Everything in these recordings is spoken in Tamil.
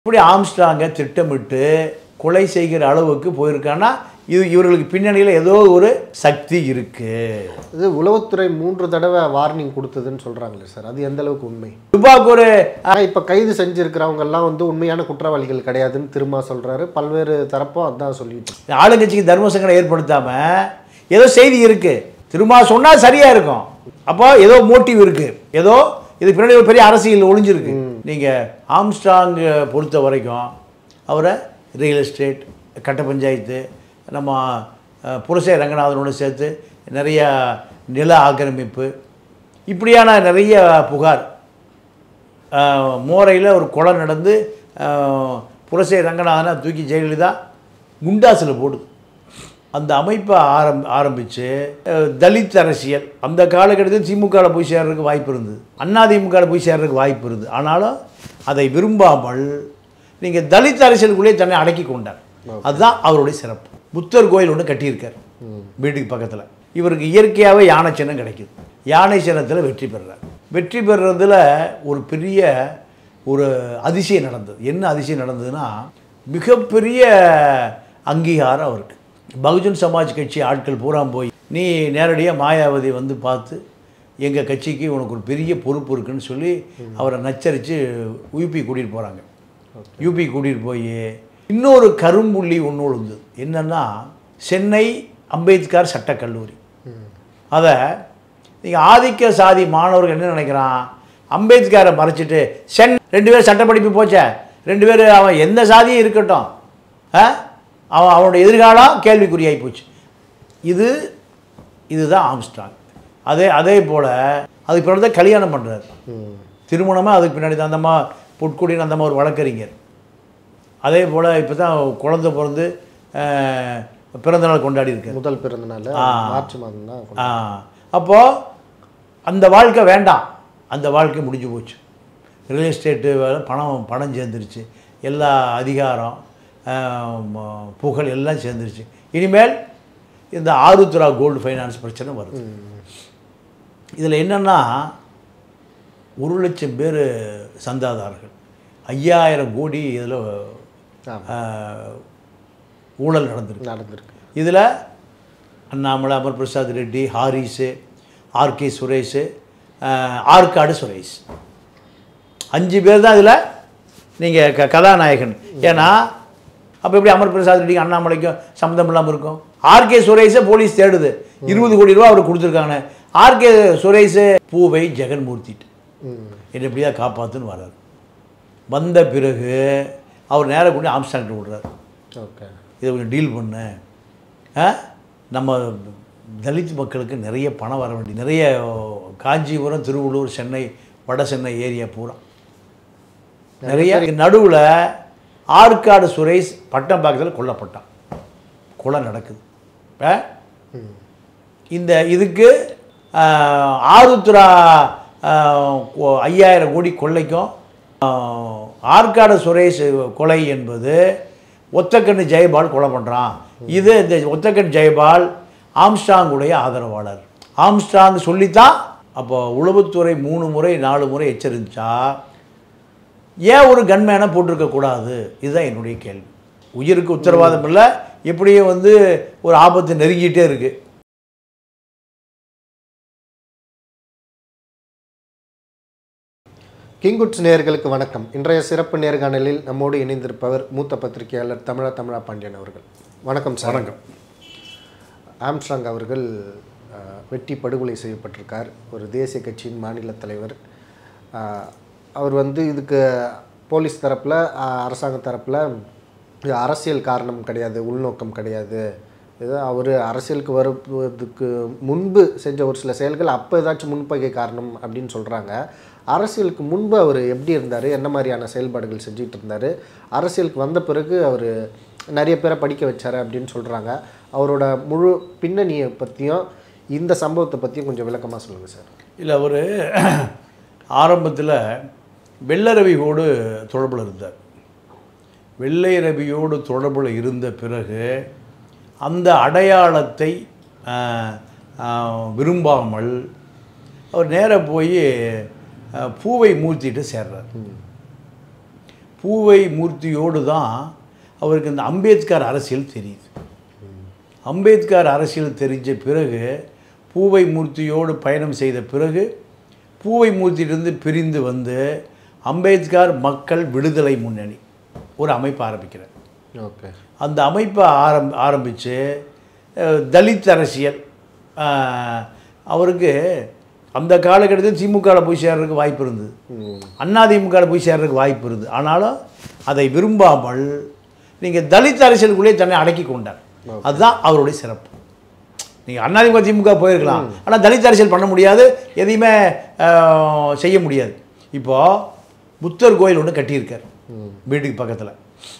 இப்படி ஆம்ஸ்டாங்கை திட்டமிட்டு கொலை செய்கிற அளவுக்கு போயிருக்கான்னா இது இவர்களுக்கு பின்னணியில் ஏதோ ஒரு சக்தி இருக்கு இது உளவுத்துறை மூன்று தடவை வார்னிங் கொடுத்ததுன்னு சொல்றாங்களே சார் அது எந்த அளவுக்கு உண்மை துபாக்கு ஒரு ஆனா இப்ப கைது செஞ்சிருக்கிறவங்க எல்லாம் வந்து உண்மையான குற்றவாளிகள் கிடையாதுன்னு திரும்ப சொல்றாரு பல்வேறு தரப்பும் அதான் சொல்லிட்டு இருக்கு. ஆளுங்கட்சிக்கு தர்ம சங்கடம் ஏற்படுத்தாம ஏதோ செய்தி இருக்கு திரும்ப சொன்னா சரியா இருக்கும் அப்போ ஏதோ மோட்டிவ் இருக்கு ஏதோ இது பின்னாடி ஒரு பெரிய அரசியல் ஒளிஞ்சிருக்கு நீங்க ஆம்ஸ்டாங் பொறுத்த வரைக்கும் அவரை ரியல் எஸ்டேட் கட்ட பஞ்சாயத்து நம்ம அஹ், புரசை ரங்கநாதனோடு சேர்த்து நிறைய நில ஆக்கிரமிப்பு இப்படியான நிறைய புகார் மோரையில் ஒரு கொலை நடந்து அஹ், புரசை ரங்கநாதனை தூக்கி ஜெயலலிதா குண்டாசில் போடுது அந்த அமைப்பை ஆரம் ஆரம்பித்து தலித் அரசியல் அந்த காலகட்டத்தில் திமுகவில் போய் சேர்றதுக்கு வாய்ப்பு இருந்தது அண்ணா திமுகவில் போய் சேர்றதுக்கு வாய்ப்பு இருந்தது ஆனாலும் அதை விரும்பாமல் நீங்கள் தலித் அரசியலுக்குள்ளே தன்னை அடக்கி கொண்டார் அதுதான் அவருடைய சிறப்பு புத்தர் கோயில் ஒன்று கட்டியிருக்கார் வீட்டுக்கு பக்கத்தில் இவருக்கு இயற்கையாகவே யானை சின்னம் கிடைக்குது யானை சின்னத்தில் வெற்றி பெறுறார் வெற்றி பெறுறதுல ஒரு பெரிய ஒரு அதிசயம் நடந்தது என்ன அதிசயம் நடந்ததுன்னா மிகப்பெரிய அங்கீகாரம் அவருக்கு பகுஜன் சமாஜ் கட்சி ஆட்கள் பூரா போய் நீ நேரடியாக மாயாவதி வந்து பார்த்து எங்கள் கட்சிக்கு உனக்கு ஒரு பெரிய பொறுப்பு இருக்குன்னு சொல்லி அவரை நச்சரித்து யூபி கூட்டிகிட்டு போகிறாங்க யூபி கூட்டிகிட்டு போய் இன்னொரு கரும்புள்ளி ஒன்று விழுந்தது என்னென்னா சென்னை அம்பேத்கர் சட்டக்கல்லூரி அதை நீங்கள் ஆதிக்க சாதி மாணவர்கள் என்ன நினைக்கிறான் அம்பேத்கரை மறைச்சிட்டு சென் ரெண்டு பேர் சட்ட படிப்பு போச்சே ரெண்டு பேர் அவன் எந்த சாதியும் இருக்கட்டும் ஆ? அவன் அவனுடைய எதிர்காலம் கேள்விக்குறியாகி போச்சு இது இதுதான் ஆம்ஸ்டாங் அதே அதே போல் அதுக்கு பின்னாடி தான் கல்யாணம் பண்ணுறாரு ம். திருமணமாக அதுக்கு பின்னாடி தான் அந்தம்மா புட்குடின்னு அந்தம்மா ஒரு வழக்கறிஞர் அதே போல் இப்போ தான் குழந்தை பிறந்து அஹ், பிறந்தநாள் கொண்டாடி இருக்காரு முதல் பிறந்த நாள் ஆ. மார்ச் மாதம் தான் கொண்டு- அப்போது அந்த வாழ்க்கை வேண்டாம் அந்த வாழ்க்கை முடிஞ்சு போச்சு ரியல் எஸ்டேட்டு வேலை பணம் பணம் சேர்ந்துருச்சு எல்லா அதிகாரம் ஆஹ், ம- புகழ் எல்லாம் சேர்ந்துருச்சு இனிமேல் இந்த ஆருத்ரா கோல்டு ஃபைனான்ஸ் பிரச்சனை வருது இதில் என்னென்னா ஒரு லட்சம் பேர் சந்தாதாரர்கள் ஐயாயிரம் கோடி இதில் ஆமா. ஊழல் நடந்திருக்கு நடந்திருக்கு இதில் அண்ணாமலை அமர் பிரசாத் ரெட்டி ஹாரிஸு ஆர்கே சுரேஷ் ஆற்காடு சுரேஷ் அஞ்சு பேர் தான் இதில் நீங்கள் க கதாநாயகன் ஏன்னா அப்போ எப்படி அமர் பிரசாத் ரெட்டிக்கு அண்ணாமலைக்கும் சம்மந்தம் இல்லாமல் இருக்கும் ஆர்கே சுரேஷை போலீஸ் தேடுது இருபது கோடி ரூபா அவருக்கு கொடுத்துருக்காங்க ஆர்கே சுரேஷ் பூவை ஜெகன்மூர்த்திட்டு ம். என்னை எப்படியா காப்பாற்றுன்னு வர்றார் வந்த பிறகு அவர் நேராக கொண்டு ஆம்ஸ்டாங்கிட்ட விடுறாரு ஓகே இதை கொஞ்சம் டீல் பண்ணு ஆ? நம்ம தலித் மக்களுக்கு நிறைய பணம் வர வேண்டிய நிறைய காஞ்சிபுரம் திருவள்ளூர் சென்னை வட சென்னை ஏரியா பூரா நிறைய நடுவில் ஆற்காடு சுரேஷ் பட்டம்பாக்கத்தில் கொல்லப்பட்டான் கொலை நடக்குது ஆ? ம். இந்த இதுக்கு ஆஹ், ஆருத்ரா ஆஹ், கொ- ஐயாயிரம் கோடி கொள்ளைக்கும் ஆஹ், ஆற்காடு சுரேஷ் கொலை என்பது ஒத்தக்கண்ணு ஜெயபால் கொலை பண்ணுறான் இது இந்த ஒத்தக்கண் ஜெயபால் ஆம்ஸ்டாங்குடைய ஆதரவாளர் ஆம்ஸ்டாங் சொல்லித்தான் அப்போ உளவுத்துறை மூணு முறை நாலு முறை எச்சரிச்சா ஏன் ஒரு கன்மேனை போட்டிருக்க கூடாது இதுதான் என்னுடைய கேள்வி உயிருக்கு உத்தரவாதம் இல்லை எப்படியும் வந்து ஒரு ஆபத்து நெருங்கிட்டே இருக்குது கிங்குட்ஸ் நேயர்களுக்கு வணக்கம் இன்றைய சிறப்பு நேர்காணலில் நம்மோடு இணைந்திருப்பவர் மூத்த பத்திரிகையாளர் தமிழா தமிழா பாண்டியன் அவர்கள் வணக்கம் சார் வணக்கம். ஆம்ஸ்ட்ராங் அவர்கள் அஹ், வெட்டி படுகொலை செய்யப்பட்டிருக்கார் ஒரு தேசிய கட்சியின் மாநில தலைவர் அஹ், அவர் வந்து இதுக்கு போலீஸ் தரப்பில் அரசாங்க தரப்பில் இது அரசியல் காரணம் கிடையாது உள்நோக்கம் கிடையாது இது அவர் அரசியலுக்கு வருவதுக்கு முன்பு செஞ்ச ஒரு சில செயல்கள் அப்போ ஏதாச்சும் முன்பகை காரணம் அப்படின்னு சொல்கிறாங்க அரசியலுக்கு முன்பு அவர் எப்படி இருந்தார் என்ன மாதிரியான செயல்பாடுகள் செஞ்சுட்டு இருந்தார் அரசியலுக்கு வந்த பிறகு அவர் நிறைய பேரை படிக்க வச்சாரு அப்படின்னு சொல்கிறாங்க அவரோட முழு பின்னணியை பற்றியும் இந்த சம்பவத்தை பற்றியும் கொஞ்சம் விளக்கமாக சொல்லுங்கள் சார் இல்லை அவர் ஆரம்பத்தில் வெள்ளரவியோடு தொடர்பில் இருந்தார் வெள்ளை ரவியோடு தொடர்பில் இருந்த பிறகு அந்த அடையாளத்தை ஆஹ், ஆஹ், விரும்பாமல் அவர் நேராக போய் ஆஹ், பூவை மூர்த்திட்டு சேர்றார் பூவை மூர்த்தியோடு தான் அவருக்கு இந்த அம்பேத்கர் அரசியல் தெரியுது அம்பேத்கர் அரசியல் தெரிஞ்ச பிறகு பூவை மூர்த்தியோடு பயணம் செய்த பிறகு பூவை மூர்த்தியிலிருந்து பிரிந்து வந்து அம்பேத்கர் மக்கள் விடுதலை முன்னணி ஒரு அமைப்பு ஆரம்பிக்கிறார் ஓகே அந்த அமைப்பை ஆரம் ஆரம்பித்து தலித் அரசியல் அஹ், அவருக்கு அந்த காலகட்டத்தில் திமுகவில் போய் சேர்றதுக்கு வாய்ப்பு இருந்தது அண்ணா திமுகவில் போய் சேர்றதுக்கு வாய்ப்பு இருந்தது ஆனாலும் அதை விரும்பாமல் நீங்கள் தலித் அரசியலுக்குள்ளே தன்னை அடக்கி கொண்டார் அதுதான் அவருடைய சிறப்பு நீங்கள் அண்ணாதிமுக திமுக போயிருக்கலாம் ஆனால் தலித் அரசியல் பண்ண முடியாது எதையுமே அஹ், செய்ய முடியாது இப்போது புத்தர் கோயில் ஒன்று கட்டியிருக்கார் வீட்டுக்கு பக்கத்தில்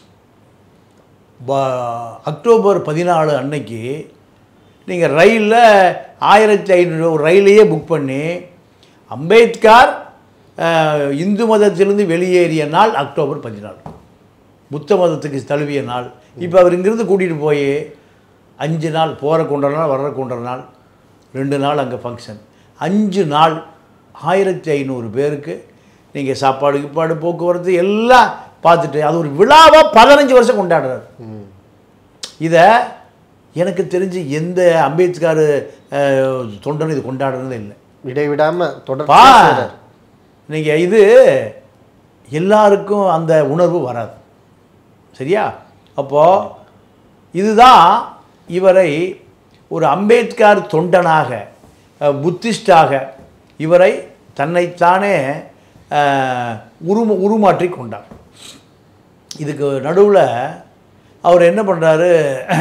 ப- அக்டோபர் பதினாலு அன்னைக்கு நீங்கள் ரயிலில் ஆயிரத்தி ஐநூறு ஒரு ரயிலையே புக் பண்ணி அம்பேத்கர் அஹ், இந்து மதத்திலிருந்து வெளியேறிய நாள் அக்டோபர் பதினாலு புத்த மதத்துக்கு தழுவிய நாள் இப்போ அவர் இங்கிருந்து கூட்டிகிட்டு போய் அஞ்சு நாள் போகிற கொண்ட நாள் வர்ற கொண்ட நாள் ரெண்டு நாள் அங்கே ஃபங்க்ஷன் அஞ்சு நாள் ஆயிரத்தி ஐநூறு பேருக்கு நீங்கள் சாப்பாடு கிப்பாடு போக்குவரத்து எல்லாம் பார்த்துட்டு அது ஒரு விழாவாக பதினஞ்சு வருஷம் கொண்டாடுறாரு இதை எனக்கு தெரிஞ்சு எந்த அம்பேத்கர் அஹ், தொண்டனும் இது கொண்டாடுறதே இல்லை இடைவிடாம பா தொடர்ந்து நீங்கள் இது எல்லாருக்கும் அந்த உணர்வு வராது சரியா அப்போது இதுதான் இவரை ஒரு அம்பேத்கர் தொண்டனாக அஹ், புத்திஸ்டாக இவரை தன்னைத்தானே அஹ், உரும உருமாற்றி கொண்டார் இதுக்கு நடுவில் அவர் என்ன பண்ணுறாரு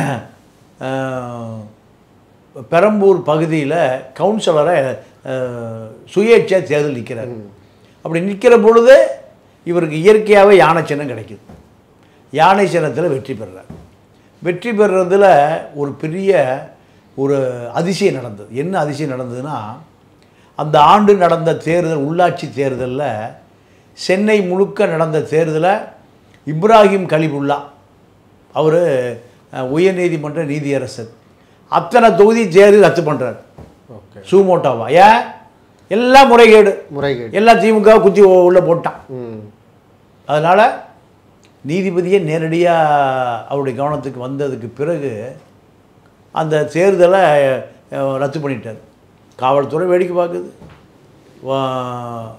பெரம்பூர் பகுதியில் கவுன்சிலரை அஹ், சுயேட்சை தேர்தல் நிற்கிறார் அப்படி நிற்கிற பொழுது இவருக்கு இயற்கையாகவே யானை சின்னம் கிடைக்குது யானை சின்னத்தில் வெற்றி பெறுறார் வெற்றி பெறுறதுல ஒரு பெரிய ஒரு அதிசயம் நடந்தது என்ன அதிசயம் நடந்ததுன்னா அந்த ஆண்டு நடந்த தேர்தல் உள்ளாட்சி தேர்தலில் சென்னை முழுக்க நடந்த தேர்தலை இப்ராஹிம் கலிபுல்லா அவர் உயர்நீதிமன்ற நீதியரசர் அத்தனை தொகுதி தேர்தல் ரத்து பண்ணுறார் ஓகே சூமோட்டோவா ஏன் எல்லாம் முறைகேடு முறைகேடு எல்லாம் திமுக குத்தி உள்ளே போட்டான் ம் அதனால் நீதிபதியே நேரடியாக அவருடைய கவனத்துக்கு வந்ததுக்கு பிறகு அந்த தேர்தலை அஹ், ரத்து பண்ணிட்டார் காவல்துறை வேடிக்கை பார்க்குது வா-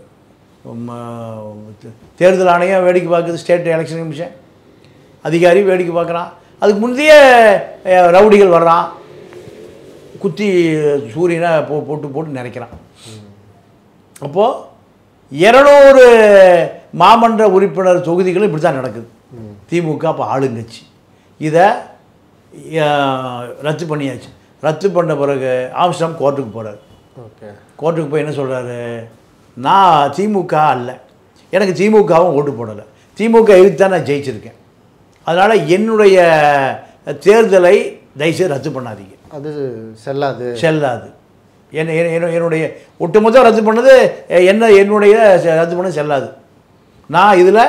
ம- தேர்தல் ஆணையம் வேடிக்கை பார்க்குது ஸ்டேட் எலெக்ஷன் கமிஷன் அதிகாரி வேடிக்கை பார்க்குறான் அதுக்கு முந்தைய அஹ், ரவுடிகள் வர்றான் குத்தி சூரியனை போ போட்டு போட்டு நிறைக்கிறான் அப்போது இரநூறு மாமன்ற உறுப்பினர் தொகுதிகளும் இப்படி தான் நடக்குது திமுக அப்போ ஆளுங்கட்சி இதை அஹ், ரத்து பண்ணியாச்சு ரத்து பண்ண பிறகு ஆம்ஸ்டாம் கோர்ட்டுக்கு போகிறார் ஓகே கோர்ட்டுக்கு போய் என்ன சொல்கிறாரு நான் திமுக அல்ல எனக்கு திமுகவும் ஓட்டு போடலை திமுக எதிர்த்து தான் நான் ஜெயிச்சிருக்கேன் அதனால் என்னுடைய தேர்தலை தயவுசெய்து ரத்து பண்ணாதீங்க அது செல்லாது செல்லாது என்ன என்ன- என்ன- என்னுடைய ஒட்டுமொத்தம் ரத்து பண்ணது எ- என்ன என்னுடைய செ- ரத்து பண்ணது செல்லாது நான் இதில்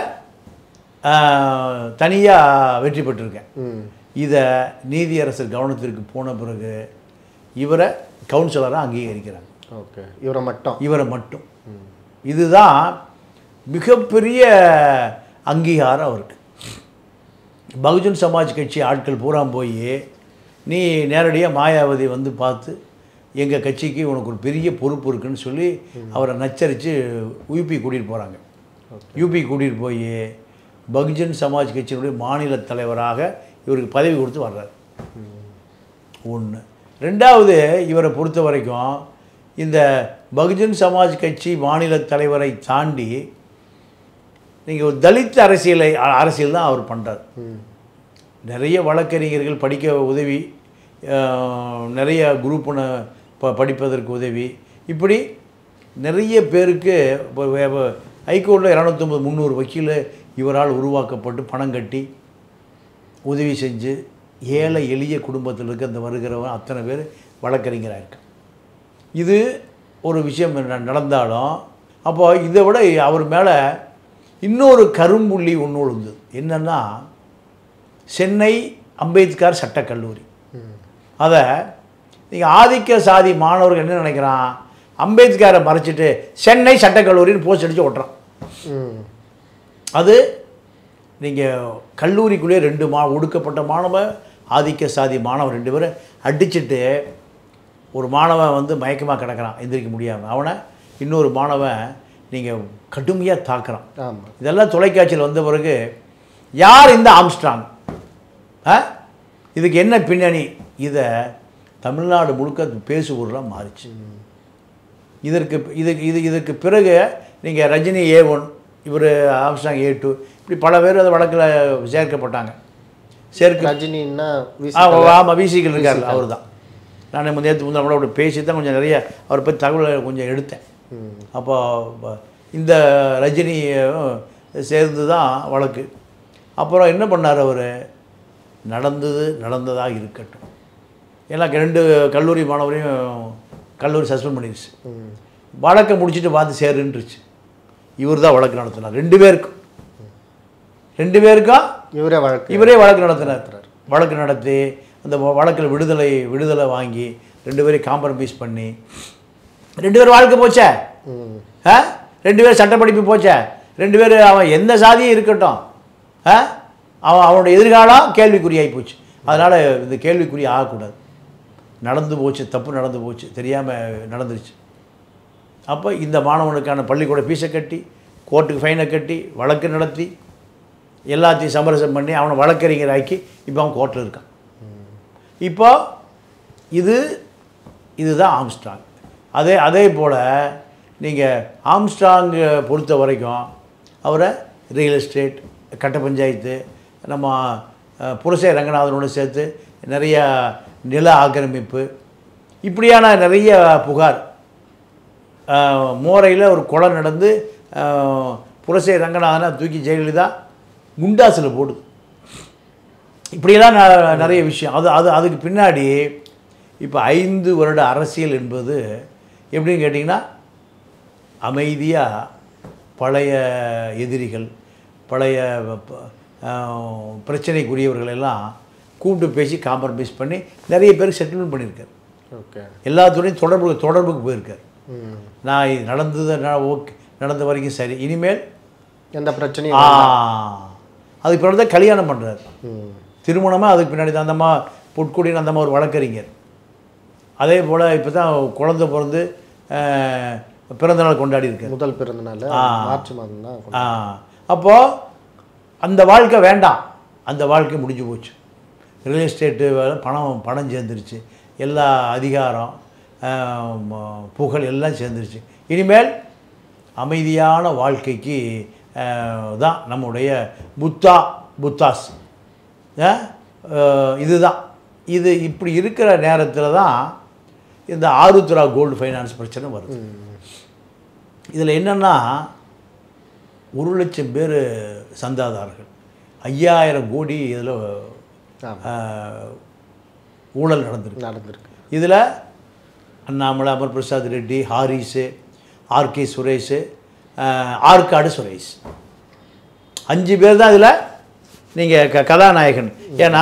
தனியாக வெற்றி பெற்றிருக்கேன் ம் இதை நீதியரசர் கவனத்திற்கு போன பிறகு இவரை கவுன்சிலராக அங்கீகரிக்கிறாங்க ஓகே இவரை மட்டும் இவரை மட்டும் இதுதான் மிகப்பெரிய அங்கீகாரம் அவருக்கு பகுஜன் சமாஜ் கட்சி ஆட்கள் பூரா போய் நீ நேரடியாக மாயாவதி வந்து பார்த்து எங்கள் கட்சிக்கு உனக்கு ஒரு பெரிய பொறுப்பு இருக்குன்னு சொல்லி அவரை நச்சரித்து யூபி கூட்டிகிட்டு போகிறாங்க யூபி கூட்டிகிட்டு போய் பகுஜன் சமாஜ் கட்சியினுடைய மாநில தலைவராக இவருக்கு பதவி கொடுத்து வர்றார் ஒன்று ரெண்டாவது இவரை பொறுத்த வரைக்கும் இந்த பகுஜன் சமாஜ் கட்சி மாநில தலைவரை தாண்டி நீங்கள் ஒரு தலித் அரசியலை அ- அரசியல் தான் அவர் பண்ணுறார் நிறைய வழக்கறிஞர்கள் படிக்க உதவி அஹ், நிறைய குரூப்புன ப படிப்பதற்கு உதவி இப்படி நிறைய பேருக்கு இப்போ வே- வே- ஹைகோர்ட்டில் இரநூத்தொம்பது முந்நூறு வக்கீல் இவரால் உருவாக்கப்பட்டு பணம் கட்டி உதவி செஞ்சு ஏழை எளிய குடும்பத்தில் இருக்க அந்த வருகிறவன் அத்தனை பேர் வழக்கறிஞராக இருக்கான் இது ஒரு விஷயம் ந- நடந்தாலும் அப்போ இதை விட அவர் மேலே இன்னொரு கரும்புள்ளி ஒன்று விழுந்தது என்னென்னா சென்னை அம்பேத்கர் சட்டக்கல்லூரி அதை நீங்கள் ஆதிக்க சாதி மாணவர்கள் என்ன நினைக்கிறான் அம்பேத்கரை மறைச்சிட்டு சென்னை சட்டக்கல்லூரின்னு போஸ்ட் அடித்து ஓட்டுறான் ம் அது நீங்கள் கல்லூரிக்குள்ளேயே ரெண்டு மா ஒடுக்கப்பட்ட மாணவன் ஆதிக்க சாதி மாணவன் ரெண்டு பேரும் அடிச்சிட்டு ஒரு மாணவன் வந்து மயக்கமாக கிடக்கிறான் எந்திரிக்க முடியாமல் அவனை இன்னொரு மாணவன் நீங்கள் கடுமையாக தாக்குறான் ஆமாம் இதெல்லாம் தொலைக்காட்சியில் வந்த பிறகு யார் இந்த ஆம்ஸ்ட்ராங் ஆ இதுக்கு என்ன பின்னணி இதை தமிழ்நாடு முழுக்க பேசுபொருளாக மாறிச்சு இதற்கு இதுக்கு இது இதுக்கு பிறகு நீங்கள் ரஜினி ஏ ஒன் இவர் ஆம்ஸ்ட்ராங் ஏ டூ இப்படி பல பேர் அது வழக்கில் சேர்க்கப்பட்டாங்க சேர்க்க ரஜினின்னா விசி ஆமாம் விசிகள் இருக்கார் அவர் தான் நான் நேற்று முந்தின கூட அவரோட பேசி தான் கொஞ்சம் நிறைய அவரை பற்றி தகவலை கொஞ்சம் எடுத்தேன் ம். அப்போ ப- இந்த ரஜினியும் சேர்ந்து தான் வழக்கு அப்புறம் என்ன பண்ணார் அவர் நடந்தது நடந்ததாக இருக்கட்டும் ஏன்னா ரெண்டு கல்லூரி மாணவரையும் கல்லூரி சஸ்பெண்ட் பண்ணிடுச்சு ம். வழக்கை முடிச்சுட்டு பார்த்து சேருன்றுச்சு இவர் தான் வழக்கு நடத்தினார் ரெண்டு பேருக்கும் ரெண்டு பேருக்கும் இவரே வழக்கு இவரே வழக்கு நடத்தினார் வழக்கு நடத்தி அந்த வ- வழக்கில் விடுதலை விடுதலை வாங்கி ரெண்டு பேரையும் காம்ப்ரமைஸ் பண்ணி ரெண்டு பேரும் வாழ்க்கை போச்சே ம். ஆ ரெண்டு பேரும் சட்டப்படிப்பு போச்சே ரெண்டு பேரும் அவன் எந்த சாதியும் இருக்கட்டும் ஆ அவன் அவனோட எதிர்காலம் கேள்விக்குறியாகி போச்சு அதனால் இந்த கேள்விக்குறி ஆகக்கூடாது நடந்து போச்சு தப்பு நடந்து போச்சு தெரியாமல் நடந்துருச்சு அப்போ இந்த மாணவனுக்கான பள்ளிக்கூட ஃபீஸை கட்டி கோர்ட்டுக்கு ஃபைனை கட்டி வழக்கு நடத்தி எல்லாத்தையும் சமரசம் பண்ணி அவனை வழக்கறிஞர் ஆக்கி இப்போ அவன் கோர்ட்டில் இருக்கான் இப்போ இது இதுதான் ஆம்ஸ்ட்ராங் அதே அதே போல் நீங்கள் ஆம்ஸ்ட்ராங்கை பொறுத்த வரைக்கும் அவரை ரியல் எஸ்டேட் கட்ட பஞ்சாயத்து நம்ம அஹ், புரசை ரங்கநாதனோடு சேர்த்து நிறைய நில ஆக்கிரமிப்பு இப்படியான நிறைய புகார் மோரையில் ஒரு கொலை நடந்து அஹ், புரசை ரங்கநாதனை தூக்கி ஜெயலலிதா குண்டாசில் போடுது இப்படியெல்லாம் ந- நிறைய விஷயம் அது அது அதுக்கு பின்னாடி இப்போ ஐந்து வருட அரசியல் என்பது எப்படின்னு கேட்டிங்கன்னா அமைதியாக பழைய எதிரிகள் பழைய ப- ஆஹ், பிரச்சனைக்குரியவர்கள் எல்லாம் கூப்பிட்டு பேசி காம்ப்ரமைஸ் பண்ணி நிறைய பேர் செட்டில்மெண்ட் பண்ணியிருக்காரு ஓகே எல்லாத்துடையும் தொடர்பு தொடர்புக்கு போயிருக்கார் ம். நான் இது நடந்தது நான் ஓகே நடந்த வரைக்கும் சரி இனிமேல் எந்த பிரச்சனையும் ஆ அதுக்கு பிறகு தான் கல்யாணம் பண்ணுறாரு ம். திருமணமாக அதுக்கு பின்னாடி தான் அந்தம்மா பொட்குடின்னு அந்தம்மா ஒரு வழக்கறிஞர் அதே போல் இப்போ தான் குழந்தை பிறந்து அஹ், பிறந்தநாள் கொண்டாடி இருக்காரு முதல் பிறந்த நாள் ஆ. மார்ச் மாதம் தான் ஆ அப்போது அந்த வாழ்க்கை வேண்டாம் அந்த வாழ்க்கை முடிஞ்சு போச்சு ரியல் எஸ்டேட்டு வேலை பணம் பணம் சேர்ந்துருச்சு எல்லா அதிகாரம் ஆஹ், ம- புகழ் எல்லாம் சேர்ந்துருச்சு இனிமேல் அமைதியான வாழ்க்கைக்கு ஆஹ், தான் நம்முடைய புத்தா புத்தாஸ் ஆஹ், ஆஹ், இதுதான் இது இப்படி இருக்கிற நேரத்தில் தான் இந்த ஆருத்ரா கோல்டு ஃபைனான்ஸ் பிரச்சனை வருது இதில் என்னென்னா ஒரு லட்சம் பேர் சந்தாதாரர்கள் ஐயாயிரம் கோடி இதில் ஆமா. ஊழல் நடந்திருக்கு நடந்திருக்கு இதில் அண்ணாமலை அமர் பிரசாத் ரெட்டி ஹாரிஸு ஆர்கே சுரேஷ் ஆஹ், ஆற்காடு சுரேஷ் அஞ்சு பேர் தான் இதில் நீங்கள் க கதாநாயகன் ஏன்னா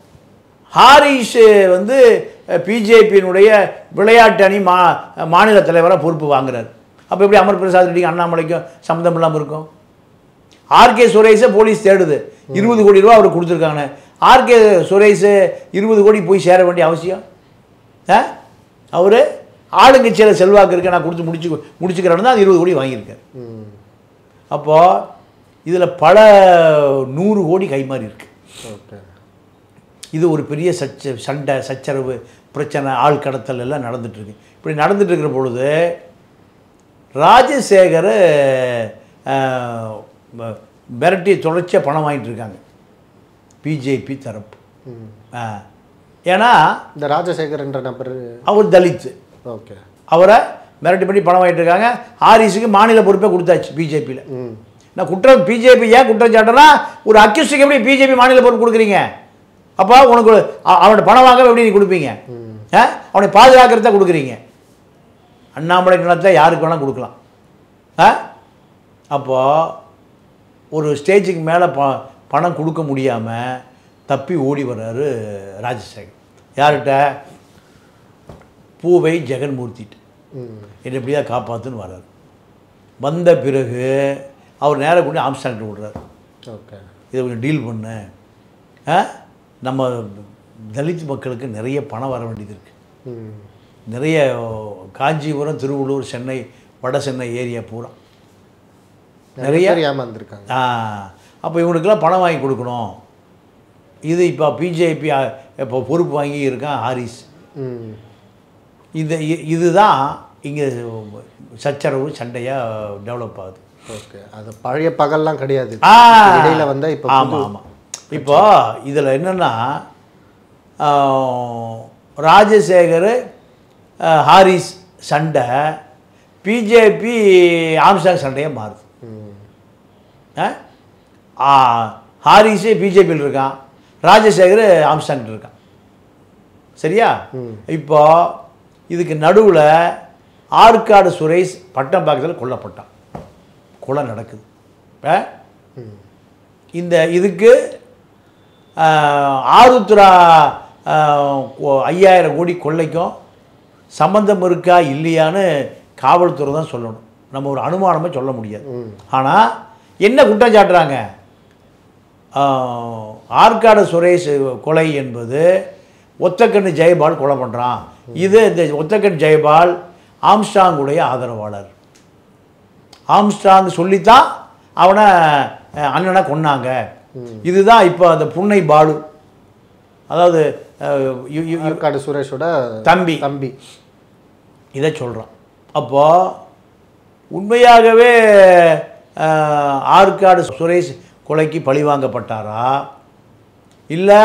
ஹாரிஸ் வந்து பிஜேபியினுடைய விளையாட்டு அணி மா மாநில தலைவராக பொறுப்பு வாங்குறாரு அப்போ எப்படி அமர் பிரசாத் ரெட்டிக்கும் அண்ணாமலைக்கும் சம்மந்தம் இல்லாமல் இருக்கும் ஆர்கே சுரேஷை போலீஸ் தேடுது இருபது கோடி ரூபா அவர் கொடுத்துருக்காங்க ஆர்கே சுரேஷ் இருபது கோடி போய் சேர வேண்டிய அவசியம் ஆ அவர் ஆளுங்கட்சியில் செல்வாக்கு இருக்கு நான் கொடுத்து முடிச்சு முடிச்சுக்கிறேன்னு தான் அது இருபது கோடி வாங்கியிருக்காரு ம். அப்போது இதில் பல நூறு கோடி கைமாறி இருக்கு ஓகே இது ஒரு பெரிய சச்ச சண்டை சச்சரவு பிரச்சனை ஆள் கடத்தல் எல்லாம் நடந்துட்டுருக்கு இப்படி நடந்துட்டு இருக்கிற பொழுது ராஜசேகர் அஹ், ம- மிரட்டி தொடர்ச்சியாக பணம் வாங்கிட்டு இருக்காங்க பிஜேபி தரப்பு ம். ஆ. ஏன்னா இந்த ராஜசேகர் என்ற நபர் அவர் தலித்து ஓகே அவரை மிரட்டி பண்ணி பணம் வாங்கிட்டு இருக்காங்க ஆரிஸுக்கு மாநில பொறுப்பே கொடுத்தாச்சு பிஜேபியில் ம் நான் குற்றம் பிஜேபி ஏன் குற்றம் சாட்டுறேன்னா ஒரு அக்யூஸ்டுக்கு எப்படி பிஜேபி மாநில பொறுப்பு கொடுக்குறீங்க அப்போ உனக்கு அ- அவனோட பணம் வாங்க எப்படி நீ கொடுப்பீங்க ஆ அவனை பாதுகாக்கிறத கொடுக்குறீங்க அண்ணாமலை நிலத்தை யாருக்கு வேணால் கொடுக்கலாம் ஆ அப்போது ஒரு ஸ்டேஜுக்கு மேலே ப பணம் கொடுக்க முடியாமல் தப்பி ஓடி வர்றாரு ராஜசேகர் யார்கிட்ட பூவை ஜெகன்மூர்த்திட்டு ம் என்னை எப்படியா காப்பாற்றுன்னு வர்றாரு வந்த பிறகு அவர் நேராக கொண்டு ஆம்ஸ்டாங்கிட்ட விடுறாரு ஓகே இதை கொஞ்சம் டீல் பண்ணு ஆ? நம்ம தலித் மக்களுக்கு நிறைய பணம் வர வேண்டியது இருக்குது ம் நிறைய காஞ்சிபுரம் திருவள்ளூர் சென்னை வட சென்னை ஏரியா பூரா நிறைய பேர் ஏமாந்துருக்காங்க அப்போ இவனுக்கெல்லாம் பணம் வாங்கி கொடுக்கணும் இது இப்போ பிஜேபி இப்போ பொறுப்பு வாங்கி இருக்கான் ஹாரிஸ் ம் இந்த இ- இதுதான் இங்கே சச்சரவு சண்டையாக டெவலப் ஆகுது ஓகே அது பழைய பகல்லாம் கிடையாது ஆ. இடையில வந்தா இப்போ ஆமாம் ஆமாம் இப்போ இதில் என்னென்னா ராஜசேகர் ஆஹ், ஹாரிஸ் சண்டை பிஜேபி ஆம்சாங் சண்டையாக மாறுது ம் ஆ? ஆ, ஹாரிஸு பிஜேபியில் இருக்கான் ராஜசேகர் ஆம்ஸ்டாங் இருக்கான் சரியா இப்போ இதுக்கு நடுவில் ஆற்காடு சுரேஷ் பட்டம்பாக்கத்தில் கொல்லப்பட்டான் கொலை நடக்குது ஆ? இந்த இதுக்கு ஆ, ஆருத்ரா ஆ, கொ- ஐயாயிரம் கோடி கொள்ளைக்கும் சம்பந்தம் இருக்கா இல்லையான்னு காவல்துறை தான் சொல்லணும் நம்ம ஒரு அனுமானமே சொல்ல முடியாது ஆனால் என்ன குற்றம் சாட்டுறாங்க ஆ, ஆற்காடு சுரேஷ் கொலை என்பது ஒத்தக்கண்ணு ஜெயபால் கொலை பண்ணுறான் இது இந்த ஒத்தக்கண் ஜெயபால் ஆம்ஸ்டாங்குடைய ஆதரவாளர் ஆம்ஸ்டாங் சொல்லித்தான் அவனை அஹ், அண்ணனை கொன்னாங்க இதுதான் இப்போ அந்த புன்னை பாலு அதாவது அஹ், இ- இ- இ- ஆற்காடு சுரேஷோட தம்பி தம்பி இதை சொல்கிறான் அப்போது உண்மையாகவே அஹ், ஆற்காடு சுரேஷ் கொலைக்கு பழிவாங்கப்பட்டாரா இல்லை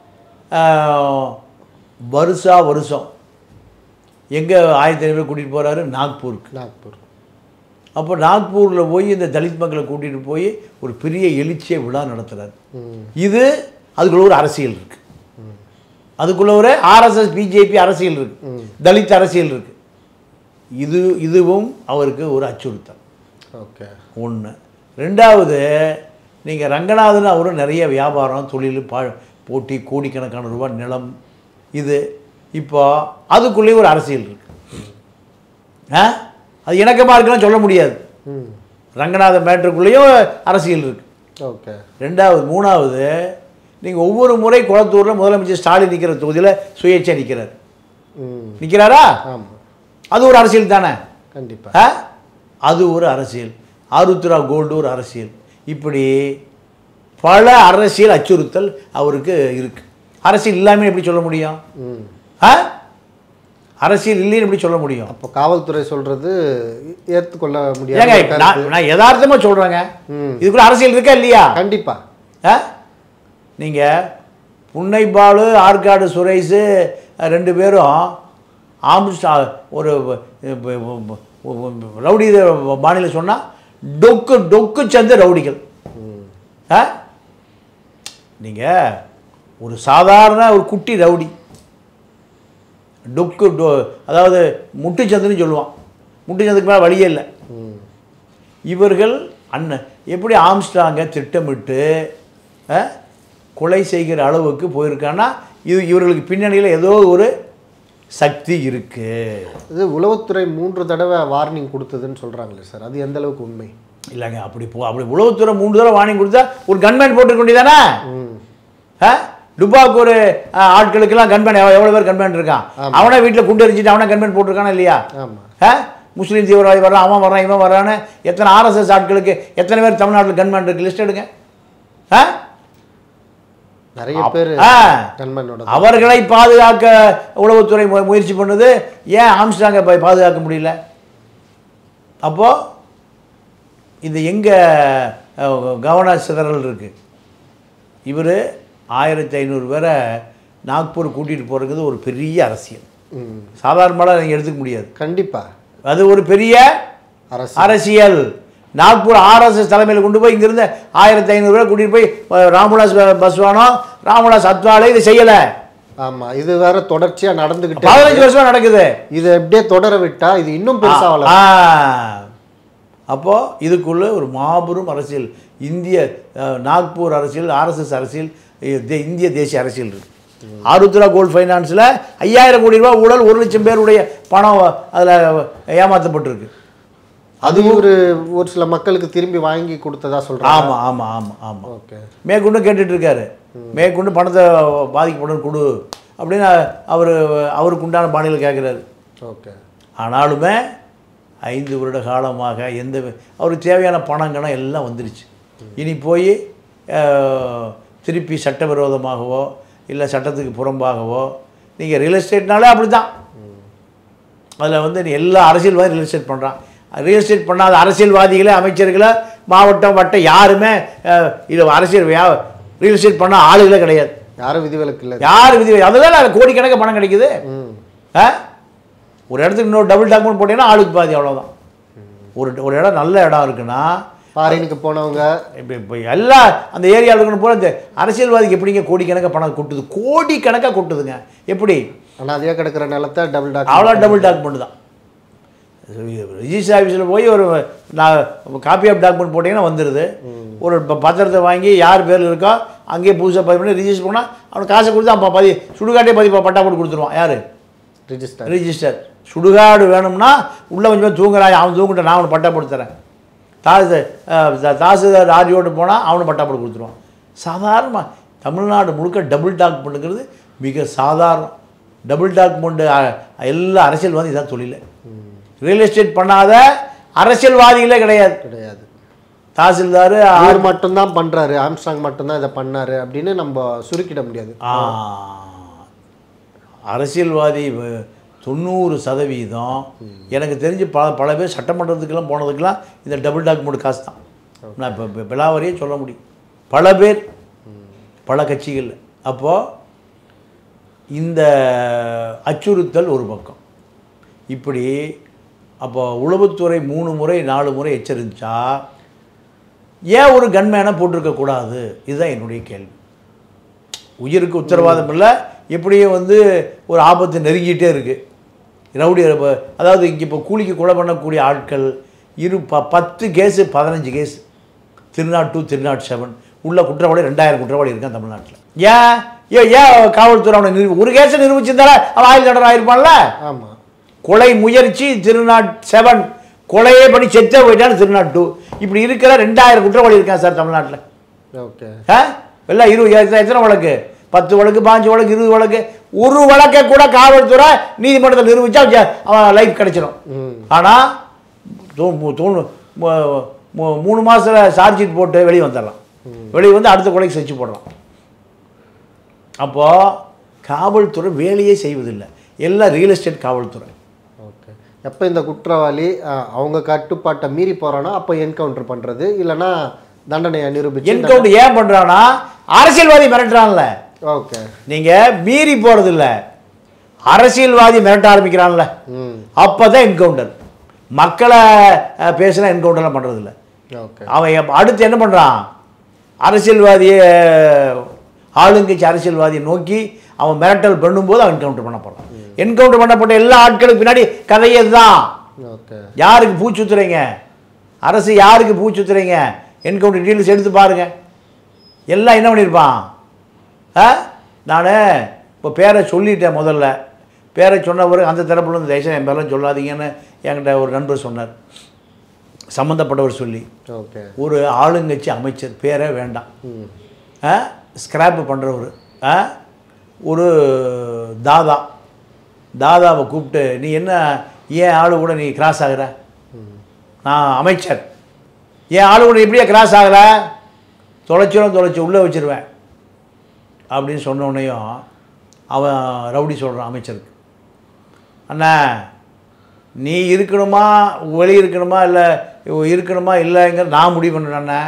வருஷா வருஷம் எங்கே ஆயிரத்தி ஐநூறு கூட்டிகிட்டு போகிறாரு நாக்பூருக்கு நாக்பூர் அப்போ நாக்பூரில் போய் இந்த தலித் மக்களை கூட்டிகிட்டு போய் ஒரு பெரிய எழுச்சிய விழா நடத்துகிறார் ம் இது அதுக்குள்ள ஒரு அரசியல் இருக்கு அதுக்குள்ள ஒரு ஆர்எஸ்எஸ் பிஜேபி அரசியல் இருக்கு தலித் அரசியல் இருக்கு இது இதுவும் அவருக்கு ஒரு அச்சுறுத்தல் ஓகே ஒன்று ரெண்டாவது நீங்கள் ரங்கநாதன் அவரும் நிறைய வியாபாரம் தொழில் பா போட்டி கோடிக்கணக்கான ரூபாய் நிலம் இது இப்போ அதுக்குள்ளேயும் ஒரு அரசியல் இருக்கு ஆ அது இணக்கமாக இருக்குன்னு சொல்ல முடியாது ம் ரங்கநாத மேட்டருக்குள்ளேயும் அரசியல் இருக்கு ஓகே ரெண்டாவது மூணாவது நீங்கள் ஒவ்வொரு முறை குளத்தூரில் முதலமைச்சர் ஸ்டாலின் நிற்கிற தொகுதியில் சுயேட்சை நிற்கிறார் ம் நிற்கிறாரா ஆமாம் அது ஒரு அரசியல் தானே கண்டிப்பா ஆ? அது ஒரு அரசியல் ஆருத்ரா கோல்டு ஒரு அரசியல் இப்படி பல அரசியல் அச்சுறுத்தல் அவருக்கு இருக்கு அரசியல் இல்லாமல் எப்படி சொல்ல முடியும் ம் ஆ அரசியல் இல்லைன்னு எப்படி சொல்ல முடியும் அப்போ காவல்துறை சொல்றது ஏற்றுக்கொள்ள ஏங்க முடியாது நான் நான் யதார்த்தமாக சொல்கிறேங்க ம் இதுக்குள்ள அரசியல் இருக்கா இல்லையா கண்டிப்பா ஆ நீங்கள் புன்னைபாலு ஆற்காடு சுரேஷு அஹ், ரெண்டு பேரும் ஆம்ஸ்டா ஒரு ரவுடி மாநில சொன்னால் டொக்கு டொக்கு சேர்ந்த ரவுடிகள் ம் ஆ நீங்கள் ஒரு சாதாரண ஒரு குட்டி ரவுடி டொக்கு டொ அதாவது முட்டுச்சந்துன்னு சொல்லுவான் முட்டுச்சந்துக்கு மேலே வழியே இல்லை ம் இவர்கள் அண்ணன் எப்படி ஆம்ஸ்டாங்க திட்டமிட்டு அஹ், கொலை செய்கிற அளவுக்கு போயிருக்கான்னா இது இவர்களுக்கு பின்னணியில் ஏதோ ஒரு சக்தி இருக்கு இது உளவுத்துறை மூன்று தடவை வார்னிங் கொடுத்ததுன்னு சொல்றாங்களே சார் அது எந்த அளவுக்கு உண்மை இல்லைங்க அப்படி போ அப்படி உளவுத்துறை மூன்று தடவை வார்னிங் கொடுத்தா ஒரு கன்மேன் போட்டுக்க வேண்டியதானே ம் ஆ டுபாக்கு ஒரு அஹ், ஆட்களுக்கெல்லாம் கன்மேன் எவ்வளோ பேர் கன்மேன் இருக்கான் அவனே வீட்டில் குண்டு எரிஞ்சிட்டு அவனே கன்மேன் போட்டிருக்கானா இல்லையா ஆமாம் ஆ முஸ்லீம் தீவிரவாதி வர்றான் அவன் வர்றான் இவன் வர்றான்னு எத்தனை ஆர்எஸ்எஸ் ஆட்களுக்கு எத்தனை பேர் தமிழ்நாட்டில் கன்மேன் இருக்கு லிஸ்ட் எடுங்க ஆ நிறைய பேர் ஆ கன்மனோட அவர்களை பாதுகாக்க உளவுத்துறை மு- முயற்சி பண்ணுது ஏன் ஆம்ஸ்டாங்கை போய் பாதுகாக்க முடியல அப்போது இது எங்கே கவன சிதறல் இருக்குது இவர் ஆயிரத்தி ஐநூறு பேரை நாக்பூர் கூட்டிகிட்டு போகிறது ஒரு பெரிய அரசியல் ம் சாதாரணமாக நீங்கள் எடுத்துக்க முடியாது கண்டிப்பா அது ஒரு பெரிய அரசு அரசியல் நாக்பூர் ஆர்எஸ்எஸ் தலைமையில் கொண்டு போய் இங்கிருந்து ஆயிரத்தி ஐநூறு பேரை கூட்டிகிட்டு போய் அஹ், ராம்விலாஸ் ப- பஸ்வானோ ராம்விலாஸ் அத்வாலே இது செய்யலை ஆமா இது வேற தொடர்ச்சியா நடந்துகிட்டே பதினஞ்சு வருஷமா நடக்குது இதை எப்படியே தொடர விட்டா இது இன்னும் பெருசா வளரும் ஆ. அப்போ இதுக்குள்ள ஒரு மாபெரும் அரசியல் இந்திய அஹ், நாக்பூர் அரசியல் ஆர்எஸ்எஸ் அரசியல் இ- தே- இந்திய தேசிய அரசியல் இருக்கு ஆருத்ரா கோல்ட் ஃபைனான்ஸில் ஐயாயிரம் கோடி ரூபாய் ஊழல் ஒரு லட்சம் பேருடைய பணம் அதில் ஏமாற்றப்பட்டிருக்கு அது ஒரு ஒரு சில மக்களுக்கு திரும்பி வாங்கி கொடுத்ததா சொல்றாங்க ஆமாம் ஆமாம் ஆமாம் ஆமாம் ஓகே மேற்கொண்டு கேட்டுட்டு இருக்காரு மேற்கொண்டு பணத்தை பாதிக்கப்படும் கொடு அப்படின்னு அவர் அவருக்கு உண்டான பாணியில் கேட்குறாரு ஓகே ஆனாலுமே ஐந்து வருட காலமாக எந்த அவருக்கு தேவையான பணம் கணம் எல்லாம் வந்துருச்சு இனி போய் அஹ், திருப்பி சட்டவிரோதமாகவோ இல்லை சட்டத்துக்கு புறம்பாகவோ நீங்கள் ரியல் எஸ்டேட்னாலே அப்படி தான் அதில் வந்து நீ எல்லா அரசியல்வாதி ரியல் எஸ்டேட் பண்ணுறான் ரியல் எஸ்டேட் பண்ணாத அரசியல்வாதிகளே அமைச்சர்களை மாவட்டம் வட்டம் யாருமே அஹ், இது அரசியல் வியா- ரியல் எஸ்டேட் பண்ண ஆளுகளே கிடையாது யாரும் விதிவிலக்கு இல்லை யார் விதி அதுதான் கோடிக்கணக்கு பணம் கிடைக்குது ம் ஆ ஒரு இடத்துக்கு இன்னொரு டபுள் டாக்குமெண்ட் போட்டீங்கன்னா ஆளுக்கு பாதி அவ்வளோதான் ஒரு ஒரு இடம் நல்ல இடம் இருக்குன்னா போனவங்க இப்போ இப்போ எல்லா அந்த ஏரியாவில் இருக்கணும் போல இந்த அரசியல்வாதிக்கு எப்படிங்க கோடிக்கணக்காக பணம் கொட்டுது கோடிக்கணக்காக கொட்டுதுங்க எப்படி ஆனால் அதே கிடக்கிற நிலத்தை டபுள் டாக் அவ்வளோ டபுள் டாக்குமெண்ட் தான் ரிஜிஸ்டர் ஆஃபீஸில் போய் ஒரு நான் காப்பி ஆஃப் டாக்குமெண்ட் போட்டிங்கன்னா வந்துடுது ஒரு ப- பத்திரத்தை வாங்கி யார் பேரில் இருக்கோ அங்கேயே புதுசாக பதிவு பண்ணி ரிஜிஸ்டர் பண்ணால் அவனுக்கு காசை கொடுத்து அவன் பதி சுடுகாட்டே பதிவு பட்டா போட்டு கொடுத்துருவான் யார் ரிஜிஸ்டர் ரிஜிஸ்டர் சுடுகாடு வேணும்னா உள்ளே கொஞ்சம் தூங்குறான் அவன் தூங்கிட்ட நான் அவனுக்கு பட்டா போட்டு தரேன் தாசு அஹ், த- தாசில்தார் ஆரியோடு போனால் அவனுக்கு பட்டா போட்டு கொடுத்துருவான் சாதாரணமாக தமிழ்நாடு முழுக்க டபுள் டாக்குமெண்ட்டுங்கிறது மிக சாதாரணம் டபுள் டாக்குமெண்ட் எல்லா அரசியல்வாதி இதான் தொழில் ரியல் எஸ்டேட் பண்ணாத அரசியல்வாதிகளே கிடையாது கிடையாது தாசில்தார் அவர் மட்டும்தான் பண்றாரு ஆம்ஸ்டாங் மட்டும்தான் இதை பண்ணாரு அப்படின்னு நம்ம சுருக்கிட முடியாது ஆ, அரசியல்,வாதி வ- தொண்ணூறு சதவீதம் எனக்கு தெரிஞ்சு பல பல பேர் சட்டமன்றத்துக்கெல்லாம் போனதுக்கெல்லாம் இந்த டபுள் டாக்குமெண்ட் காசு தான் நான் இப்போ விலாவரியே சொல்ல முடியும் பல பேர் பல கட்சிகள் அப்போது இந்த அச்சுறுத்தல் ஒரு பக்கம் இப்படி அப்போ உளவுத்துறை மூணு முறை நாலு முறை எச்சரிச்சா ஏன் ஒரு கன்மேனை போட்டிருக்கக்கூடாது இதுதான் என்னுடைய கேள்வி உயிருக்கு உத்தரவாதம் இல்லை எப்படியும் வந்து ஒரு ஆபத்து நெருங்கிட்டே இருக்குது ரவுடி இப்ப- அதாவது இங்கே இப்போ கூலிக்கு கொலை பண்ணக்கூடிய ஆட்கள் இரு ப பத்து கேஸு பதினஞ்சு கேஸ் திருநாட் டூ திருநாட் செவன் உள்ள குற்றவாளி ரெண்டாயிரம் குற்றவாளி இருக்கான் தமிழ்நாட்டில் ஏன் ஏன் ஏன் காவல்துறை அவனை நிரூபி ஒரு கேஸை நிரூபிச்சிருந்தால அவன் ஆயுள் தண்டனை ஆயிருப்பான்ல ஆமா கொலை முயற்சி திருநாட் செவன் கொலையே பண்ணி செத்தே போயிட்டான்னு திருநாட் டூ இப்படி இருக்கிற ரெண்டாயிரம் குற்றவாளி இருக்கான் சார் தமிழ்நாட்டில் ஓகே ஆ எல்லாம் இருபது எத்தனை- எத்தனை வழக்கு பத்து வழக்கு பாஞ்சு வழக்கு இருபது வழக்கு ஒரு வழக்கை கூட காவல்துறை நீதிமன்றத்தில் நிரூபிச்சா ஜ- அவன் லைஃப் கிடைச்சிடும் ம் ஆனால் தூணு மூ- மூ- மூணு மாதத்தில் சார்ஜ் ஷீட் போட்டு வெளியே வந்துடலாம் வெளியே வந்து அடுத்த கொலைக்கு செஞ்சு போடலாம் அப்போது காவல்துறை வேலையே செய்வதில்லை எல்லாம் ரியல் எஸ்டேட் காவல்துறை ஓகே எப்போ இந்த குற்றவாளி அஹ், அவங்க கட்டுப்பாட்டை மீறி போறானோ அப்போ என்கவுண்டர் பண்றது இல்லைன்னா தண்டனையை நிரூபிச்சு என்கவுண்டர் ஏன் பண்ணுறான்னா அரசியல்வாதி மிரட்டுறான்ல ஓகே நீங்கள் மீறி போகிறதில்ல அரசியல்வாதி மிரட்ட ஆரம்பிக்கிறான்ல ம் அப்போ தான் என்கவுண்டர் மக்களை அஹ், பேசினா என்கவுண்டர்லாம் பண்ணுறதில்ல ஓகே அவன் எப்ப- அடுத்து என்ன பண்ணுறான் அரசியல்வாதியை ஆளுங்கட்சி அரசியல்வாதியை நோக்கி அவன் மிரட்டல் பண்ணும்போது அவன் என்கவுண்டர் பண்ண போகிறான் என்கவுண்டர் பண்ணப்பட்ட எல்லா ஆட்களுக்கு பின்னாடி கதையே இதுதான் ஓகே யாருக்கு பூச்சுத்துறீங்க அரசு யாருக்கு பூச்சுத்துறீங்க என்கவுண்டர் டீட்டெயில்ஸ் எடுத்து பாருங்க எல்லாம் என்ன பண்ணியிருப்பான் ஆ நான் இப்போ பேரை சொல்லிட்டேன் முதல்ல பேரை சொன்ன பிறகு அந்த தரப்புல இருந்து தயவுசெய்து என் பேரெல்லாம் சொல்லாதீங்கன்னு என்கிட்ட ஒரு நண்பர் சொன்னார் சம்மந்தப்பட்டவர் சொல்லி ஓகே ஒரு ஆளுங்கட்சி அமைச்சர் பேரே வேண்டாம் ம் ஆ ஸ்கிராப் பண்ணுறவர் ஆ ஒரு தாதா தாதாவை கூப்பிட்டு நீ என்ன ஏன் ஆளு கூட நீ கிராஸ் ஆகுற நான் அமைச்சர் ஏன் ஆளு கூட எப்படியா கிராஸ் ஆகுற தொலைச்சிரும் தொலைச்சி உள்ளே வச்சிருவேன் அப்படின்னு சொன்ன உடனேயும் அவன் ரவுடி சொல்கிறான் அமைச்சருக்கு அண்ணா நீ இருக்கணுமா வெளியே இருக்கணுமா இல்லை இருக்கணுமா இல்லைங்கிற நான் முடிவு பண்ணுறேன் அண்ணா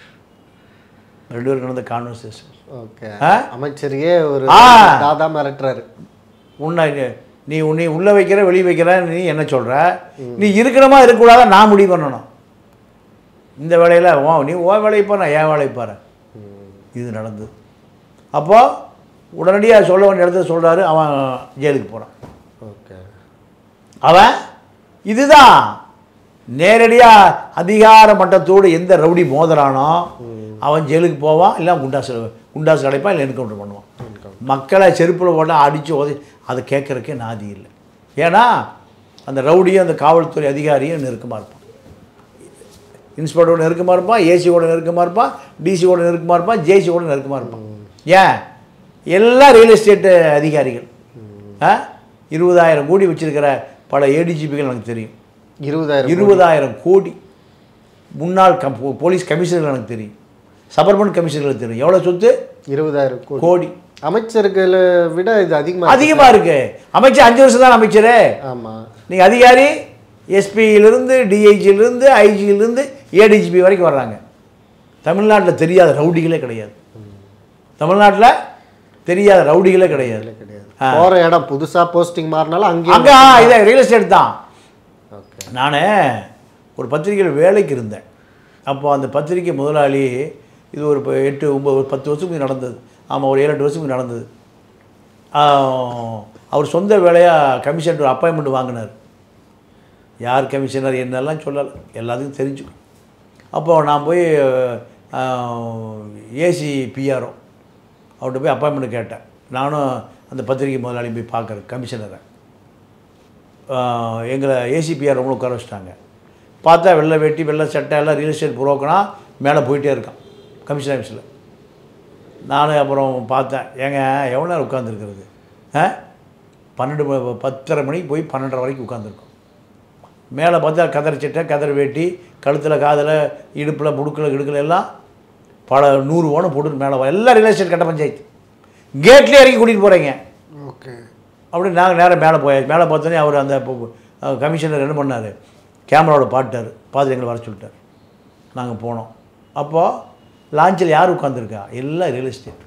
ரெண்டு பேருக்கு நடந்த கான்வர்சேஷன் ஓகே ஆ? அமைச்சரையே ஒரு ஆ. தாதா மிரட்டுறாரு உன்னை நீ உன்னை உள்ளே வைக்கிற வெளியே வைக்கிற நீ என்ன சொல்கிற நீ இருக்கணுமா இருக்கக்கூடாத நான் முடிவு பண்ணணும் இந்த வேலையில் ஓ நீ ஓ வேலையை பாரு நான் என் வேலையை பாரு இது நடந்தது அப்போது உடனடியாக சொல்ல வேண்டிய இடத்துல சொல்கிறாரு அவன் ஜெயிலுக்கு போகிறான் ஓகே அவன் இதுதான் நேரடியாக அதிகார மட்டத்தோடு எந்த ரவுடி மோதுறானோ அவன் ஜெயிலுக்கு போவான் இல்லை குண்டாசு குண்டாசு கிடைப்பான் இல்லை என்கவுண்டர் பண்ணுவான் மக்களை செருப்பில் போட்டால் அடித்து உதவி அதை கேட்குறக்கே நாதி இல்லை ஏன்னா அந்த ரவுடியும் அந்த காவல்துறை அதிகாரியும் நெருக்கமாக இருப்பான் இன்ஸ்பெக்டரோட நெருக்கமாக இருப்பான் ஏசியோட நெருக்கமாக இருப்பான் டிசியோட நெருக்கமாக இருப்பான் ஜேசியோட நெருக்கமாக இருப்பான் ஏன் எல்லாம் ரியல் எஸ்டேட்டு அதிகாரிகள் ஆ இருபதாயிரம் கோடி வச்சிருக்கிற பல ஏடிஜிபிகள் எனக்கு தெரியும் இருபதாயிரம் இருபதாயிரம் கோடி முன்னாள் கம் போ- போலீஸ் கமிஷனர் எனக்கு தெரியும் சபர்பன் கமிஷனருக்கு தெரியும் எவ்வளோ சொத்து இருபதாயிரம் கோடி கோடி அமைச்சர்களை விட இது அதிகமாக அதிகமாக இருக்கு அமைச்சர் அஞ்சு வருஷம் தான் அமைச்சரு ஆமாம் நீங்கள் அதிகாரி எஸ்பியிலிருந்து டிஐஜியிலிருந்து ஐஜியிலிருந்து ஏடிஜிபி வரைக்கும் வர்றாங்க தமிழ்நாட்டில் தெரியாத ரவுடிகளே கிடையாது தமிழ்நாட்டில் தெரியாத ரவுடிகளே கிடையாது கிடையாது ஆ. போற இடம் புதுசா போஸ்டிங் மாறினாலும் அங்கேயே அங்கே இதை ரியல் எஸ்டேட் தான் ஓகே நான் ஒரு பத்திரிக்கையில் வேலைக்கு இருந்தேன் அப்போ அந்த பத்திரிக்கை முதலாளி இது ஒரு இப்போ எட்டு ஒம்பது ஒரு பத்து வருஷத்துக்கு முந்தி நடந்தது ஆமாம் ஒரு ஏழு எட்டு வருஷத்துக்கு முந்தி நடந்தது ஆஹ், அவர் சொந்த வேலையாக கமிஷன் ஒரு அப்பாயின்மெண்ட் வாங்கினார் யார் கமிஷனர் என்னெல்லாம் சொல்லலை எல்லாத்துக்கும் தெரிஞ்சுக்கும் அப்போ நான் போய் ஏசி பிஆர்ஓ அவர்கிட்ட போய் அப்பாயின்மெண்ட் கேட்டேன் நானும் அந்த பத்திரிக்கை முதலாளி போய் பார்க்குறேன் கமிஷனரை ஆஹ் எங்களை ஏசிபிஆர் ரொம்ப உட்கார வச்சிட்டாங்க பார்த்தா வெள்ளை வெட்டி வெள்ளை சட்டை எல்லாம் ரியல் எஸ்டேட் புரோக்கனா மேலே போயிட்டே இருக்கான் கமிஷன் ஆஃபீஸில் நான் அப்புறம் பார்த்தேன் ஏங்க எவ்வளோ நேரம் உட்காந்துருக்கிறது ஆ பன்னெண்டு ம- பத்தரை மணிக்கு போய் பன்னெண்டரை வரைக்கும் உட்காந்துருக்கோம் மேலே பார்த்தா கதர் சட்டை கதர் வேட்டி கழுத்தில் காதில் இடுப்பில் முடுக்கில் கிடுக்கில் எல்லாம் பல நூறு ஓனம் போட்டு மேலே வா- எல்லாம் ரியல் எஸ்டேட் கட்ட பஞ்சாயத்து கேட்லேயே இறக்கி கூட்டிகிட்டு போகிறீங்க ஓகே அப்படி நாங்கள் நேராக மேலே போயாச்சு மேலே பார்த்தோன்னே அவர் அந்த இப்போ- அஹ் கமிஷனர் என்ன பண்ணார் கேமராவோட பாட்டார் பார்த்து எங்களை வர சொல்லிட்டார் நாங்கள் போனோம் அப்போது லான்ச்சில் யார் உட்காந்துருக்கா எல்லாம் ரியல் எஸ்டேட்